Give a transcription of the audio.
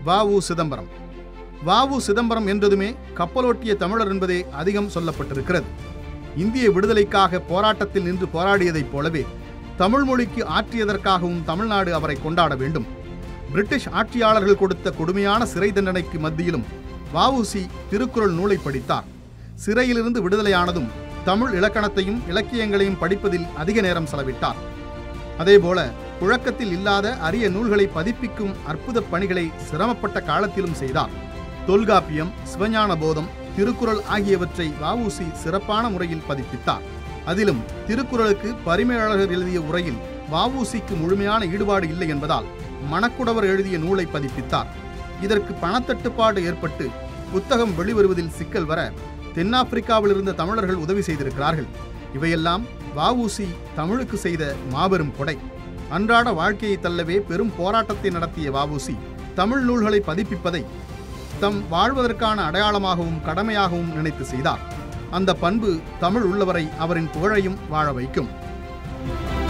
வ உ சிதம்பரம் வ உ சிதம்பரம் என்றதுமே கப்பலோட்டிய தமிழர் என்பதே அதிகம் சொல்லப்பட்டிருக்கிறது இந்திய விடுதலைக்காக போராட்டத்தில் நின்று போராடியதைப் போலவே தமிழ் மொழிக்கு ஆற்றியதற்காகவும் தமிழ்நாடு அவரை கொண்டாட வேண்டும் பிரிட்டிஷ் ஆட்சியாளர்கள் கொடுத்த கொடுமையான சிறை தண்டனைக்கு மத்தியிலும் வஉசி திருக்குறள் நூலை படித்தார் சிறையிலிருந்து விடுதலையானதும் தமிழ் இலக்கணத்தையும் இலக்கியங்களையும் படிப்பதில் அதிக நேரம் செலவிட்டார் அதேபோல புழக்கத்தில் இல்லாத அரிய நூல்களை பதிப்பிக்கும் அற்புத பணிகளை சிரமப்பட்ட காலத்திலும் செய்தார் தொல்காப்பியம் சிவஞான போதம் திருக்குறள் ஆகியவற்றை வஉசி சிறப்பான முறையில் பதிப்பித்தார் அதிலும் திருக்குறளுக்கு பரிமையாளர் எழுதிய உரையில் வஉசிக்கு முழுமையான ஈடுபாடு இல்லை என்பதால் மணக்குடவர் எழுதிய நூலை பதிப்பித்தார் இதற்கு பணத்தட்டுப்பாடு ஏற்பட்டு புத்தகம் வெளிவருவதில் சிக்கல் வர தென்னாப்பிரிக்காவில் இருந்த தமிழர்கள் உதவி செய்திருக்கிறார்கள் இவையெல்லாம் வஉசி தமிழுக்கு செய்த மாபெரும் கொடை அன்றாட வாழ்க்கையை தள்ளவே பெரும் போராட்டத்தை நடத்திய வஉசி தமிழ் நூல்களை பதிப்பிப்பதை தம் வாழ்வதற்கான அடையாளமாகவும் கடமையாகவும் நினைத்து செய்தார் அந்த பண்பு தமிழ் உள்ளவரை அவரின் புகழையும் வாழ வைக்கும்